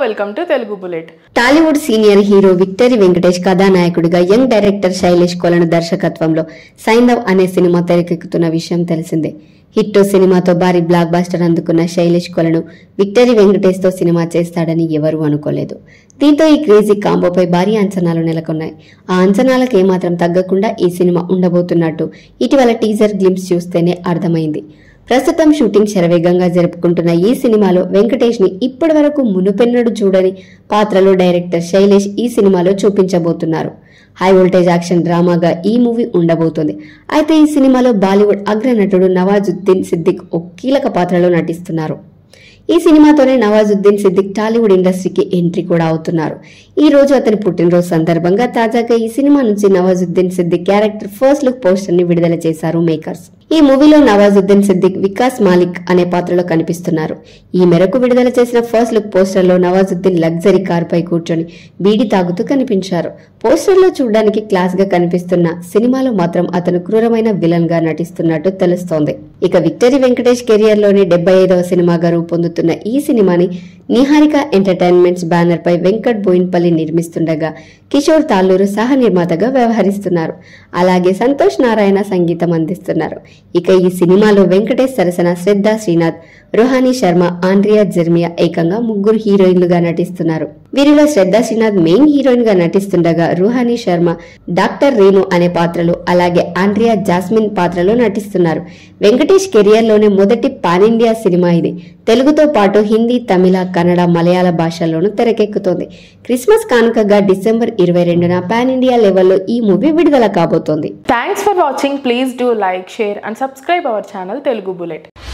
welcome to Telugu bullet Tollywood senior hero victory Venkatesh కథానాయకుడిగా young director Shailesh కొలను దర్శకత్వంలో సైందవ్ అనే సినిమా తెరకెక్కుతున్న విషయం తెలిసిందే హిట్ సినిమాతో భారీ బ్లాక్ బాస్టర్ అందుకున్న శైలేష్ కొలను విక్టరీ వెంకటేష్ తో సినిమా చేస్తాడని ఎవరూ అనుకోలేదు దీంతో ఈ క్రేజీ కాంబోపై భారీ అంచనాలు నెలకొన్నాయి ఆ అంచనాలకు ఏమాత్రం తగ్గకుండా ఈ సినిమా ఉండబోతున్నట్టు ఇటీవల టీజర్ గ్లిమ్స్ చూస్తేనే అర్థమైంది ప్రస్తుతం షూటింగ్ శరవేగంగా జరుపుకుంటున్న ఈ సినిమాలో వెంకటేష్ ని ఇప్పటి వరకు మునుపెన్నడు చూడని పాత్రలో డైరెక్టర్ శైలేష్ ఈ సినిమాలో చూపించబోతున్నారు హై వోల్టేజ్ యాక్షన్ డ్రామాగా ఈ మూవీ ఉండబోతుంది అయితే ఈ సినిమాలో బాలీవుడ్ అగ్రనటుడు నవాజుద్దీన్ సిద్దిక్ ఓ కీలక పాత్రలో నటిస్తున్నారు ఈ సినిమాతోనే నవాజుద్దీన్ సిద్దిక్ టాలీవుడ్ ఇండస్ట్రీకి ఎంట్రీ కూడా అవుతున్నారు ఈ రోజు అతని పుట్టినరోజు సందర్భంగా తాజాగా ఈ సినిమా నుంచి Nawazuddin Siddiqui character first look poster ని విడుదల చేశారు మేకర్స్ ఈ మూవీలో నవాజుద్దీన్ సిద్దిక్ వికాస్ మాలిక్ అనే పాత్రలో కనిపిస్తున్నారు ఈ మేరకు విడుదల చేసిన ఫస్ట్ లుక్ పోస్టర్ లో నవాజుద్దీన్ లగ్జరీ కార్ పై కూర్చొని బీడి తాగుతూ కనిపించారు పోస్టర్ లో చూడడానికి క్లాస్ గా కనిపిస్తున్న సినిమాలో మాత్రం అతను క్రూరమైన విలన్ గా నటిస్తున్నట్టు తెలుస్తోంది ఇక విక్టరీ వెంకటేష్ కెరియర్ లోని డెబ్బై ఐదవ సినిమాగా రూపొందుతున్న ఈ సినిమాని నిహారిక ఎంటర్టైన్మెంట్స్ బ్యానర్ పై వెంకట్ బోయిన్పల్లి నిర్మిస్తుండగా కిషోర్ తాళ్ళూరు సహ నిర్మాతగా వ్యవహరిస్తున్నారు అలాగే సంతోష్ నారాయణ సంగీతం అందిస్తున్నారు ఇక ఈ సినిమాలో వెంకటేష్ సరసన శ్రద్ధ శ్రీనాథ్ రుహానీ శర్మ ఆండ్రియా జెర్మియా ఏకంగా ముగ్గురు హీరోయిన్లుగా నటిస్తున్నారు వీరిలో శ్రద్ధ శ్రీనాథ్ మెయిన్ హీరోయిన్ గా నటిస్తుండగా రుహానీ శర్మ డాక్టర్ రేణు అనే పాత్రలో అలాగే ఆండ్రియా జాస్మిన్ పాత్రలో నటిస్తున్నారు వెంకటేష్ కెరియర్ లోనే మొదటి పాన్ ఇండియా సినిమా ఇది తెలుగుతో పాటు హిందీ తమిళ కన్నడ మలయాళ భాషల్లోనూ తెరకెక్కుతోంది క్రిస్మస్ కానుకగా డిసెంబర్ ఇరవై రెండున పాన్ ఇండియా లెవెల్లో ఈ మూవీ విడుదల కాబోతోంది thanks for watching please do like share and subscribe our channel Telugu bullet